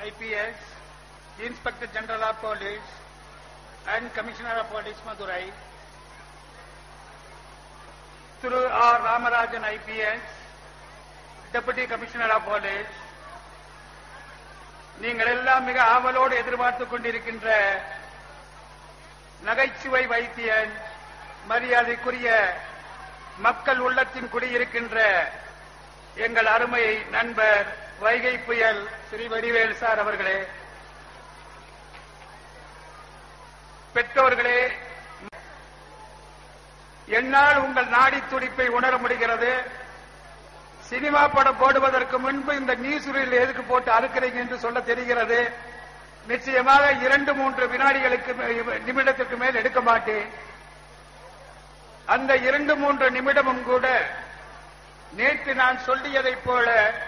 IPS, Inspector General of Police, and Commissioner of Police Madurai, through R. Ramarajan IPS, Deputy Commissioner of Police, நீங்கள் எல்லாம் மிக ஆவலோடு எதிர்பார்த்துக் கொண்டிருக்கின்ற நகைச்சுவை வைத்தியன் மரியாதைக்குரிய மக்கள் உள்ளத்தின் குடியிருக்கின்ற எங்கள் அருமை நண்பர் வைகை புயல் ஸ்ரீ வடிவேல் சார் அவர்களே பெற்றோர்களே என்னால் உங்கள் நாடி துடிப்பை உணர முடிகிறது சினிமா படம் போடுவதற்கு முன்பு இந்த நீசுரில் எதுக்கு போட்டு அறுக்கிறீங்க என்று சொல்ல தெரிகிறது நிச்சயமாக இரண்டு மூன்று வினாடிகளுக்கு மே- நிமிடத்திற்கு மேல் எடுக்க மாட்டேன் அந்த இரண்டு மூன்று நிமிடமும் கூட நேற்று நான் சொல்லியதைப் போல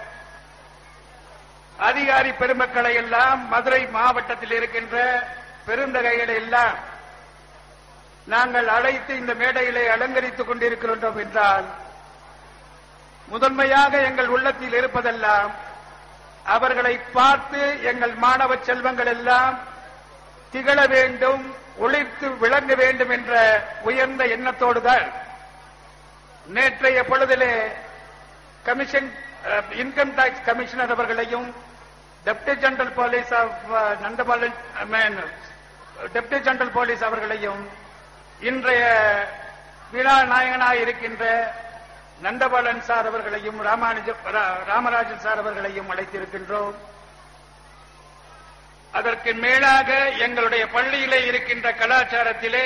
அதிகாரி பெருமக்களை எல்லாம் மதுரை மாவட்டத்தில் இருக்கின்ற பெருந்தகைகளை எல்லாம் நாங்கள் அழைத்து இந்த மேடையிலே அலங்கரித்துக் கொண்டிருக்கின்றோம் என்றால் முதன்மையாக எங்கள் உள்ளத்தில் இருப்பதெல்லாம் அவர்களை பார்த்து எங்கள் மாணவ செல்வங்கள் எல்லாம் திகழ வேண்டும் ஒளிர்த்து விளங்க வேண்டும் என்ற உயர்ந்த எண்ணத்தோடுதான் நேற்றைய பொழுதிலே கமிஷன் இன்கம் டாக்ஸ் கமிஷனர் அவர்களையும் deputy general police of Nandabalan deputy general police அவர்களையும் இன்றைய விழா நாயகனாய் இருக்கின்ற நந்தபாலன் சார் அவர்களையும் ராமானுஜ ரா- ராமராஜன் சார் அவர்களையும் அழைத்திருக்கின்றோம் அதற்கு மேலாக எங்களுடைய பள்ளியிலே இருக்கின்ற கலாச்சாரத்திலே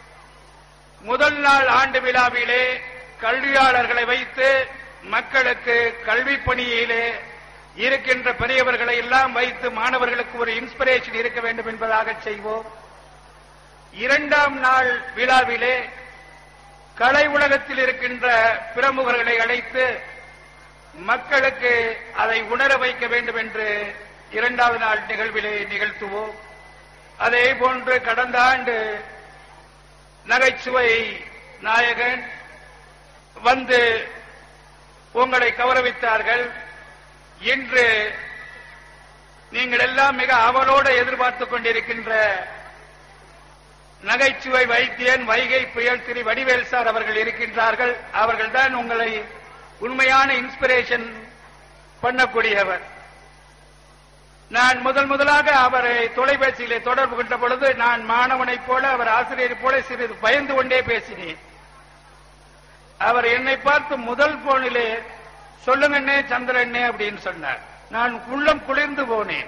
முதல் நாள் ஆண்டு விழாவிலே கல்வியாளர்களை வைத்து மக்களுக்கு கல்வி பணியிலே இருக்கின்ற பெரியவர்களை எல்லாம் வைத்து மாணவர்களுக்கு ஒரு இன்ஸ்பிரேஷன் இருக்க வேண்டும் என்பதாக செய்வோம் இரண்டாம் நாள் விழாவிலே கலை உலகத்தில் இருக்கின்ற பிரமுகர்களை அழைத்து மக்களுக்கு அதை உணர வைக்க வேண்டும் என்று இரண்டாவது நாள் நிகழ்விலே நிகழ்த்துவோம் அதே போன்று கடந்த ஆண்டு நகைச்சுவை நாயகன் வந்து உங்களை கௌரவித்தார்கள் இன்று நீங்கள் எல்லாம் மிக அவலோடு எதிர்பார்த்துக் கொண்டிருக்கின்ற நகைச்சுவை வைத்தியன் வைகை புயல் திரு வடிவேல் சார் அவர்கள் இருக்கின்றார்கள் அவர்கள்தான் உங்களை உண்மையான இன்ஸ்பிரேஷன் பண்ணக்கூடியவர் நான் முதல் முதலாக அவரை தொலைபேசியிலே தொடர்பு கொண்ட பொழுது நான் மாணவனைப் போல அவர் ஆசிரியரைப் போல சிறிது பயந்து கொண்டே பேசினேன் அவர் என்னை பார்த்து முதல் போனிலே சொல்லுங்கண்ணே சந்திரண்ணே அப்படின்னு சொன்னார் நான் உள்ளம் குளிர்ந்து போனேன்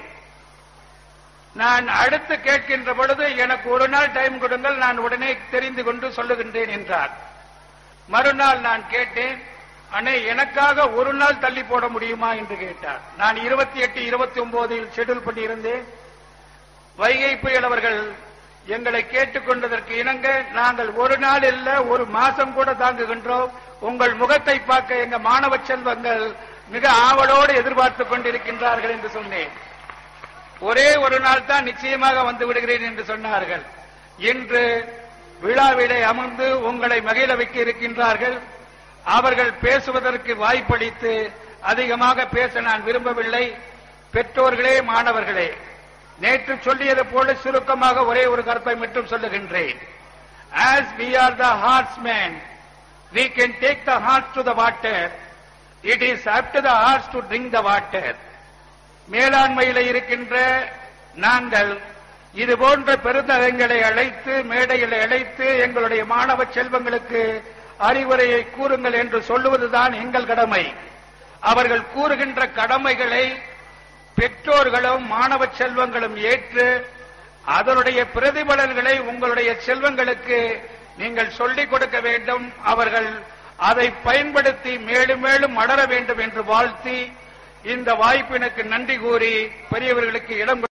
நான் அடுத்து கேட்கின்ற பொழுது எனக்கு ஒரு நாள் டைம் கொடுங்கள் நான் உடனே தெரிந்து கொண்டு சொல்லுகின்றேன் என்றார் மறுநாள் நான் கேட்டேன் அண்ணே எனக்காக ஒரு நாள் தள்ளி போட முடியுமா என்று கேட்டார் நான் இருபத்தி எட்டு இருபத்தி ஒன்பதில் ஷெட்யூல் பண்ணியிருந்தேன் வைகை புயல் அவர்கள் எங்களை கேட்டுக்கொண்டதற்கு இணங்க நாங்கள் ஒரு நாள் இல்ல ஒரு மாசம் கூட தாங்குகின்றோம் உங்கள் முகத்தை பார்க்க எங்க மாணவ செல்வங்கள் மிக ஆவலோடு எதிர்பார்த்துக் கொண்டிருக்கின்றார்கள் என்று சொன்னேன் ஒரே ஒரு நாள் தான் நிச்சயமாக வந்து விடுகிறேன் என்று சொன்னார்கள் இன்று விழாவிலே அமர்ந்து உங்களை மகிழ வைக்க இருக்கின்றார்கள் அவர்கள் பேசுவதற்கு வாய்ப்பளித்து அதிகமாக பேச நான் விரும்பவில்லை பெற்றோர்களே மாணவர்களே நேற்று சொல்லியது போல சுருக்கமாக ஒரே ஒரு கருத்தை மட்டும் சொல்லுகின்றேன் as we are the horsemen we can take the horse to the water it is up to the horse to drink the water மேலாண்மையில் இருக்கின்ற நாங்கள் இது போன்ற பெருந்தகங்களை அழைத்து மேடையில் அழைத்து எங்களுடைய மாணவ செல்வங்களுக்கு அறிவுரையை கூறுங்கள் என்று சொல்லுவதுதான் எங்கள் கடமை அவர்கள் கூறுகின்ற கடமைகளை பெற்றோர்களும் மாணவ செல்வங்களும் ஏற்று அதனுடைய பிரதிபலன்களை உங்களுடைய செல்வங்களுக்கு நீங்கள் சொல்லிக் கொடுக்க வேண்டும் அவர்கள் அதை பயன்படுத்தி மேலும் மேலும் மலர வேண்டும் என்று வாழ்த்தி இந்த வாய்ப்பினுக்கு நன்றி கூறி பெரியவர்களுக்கு இடம்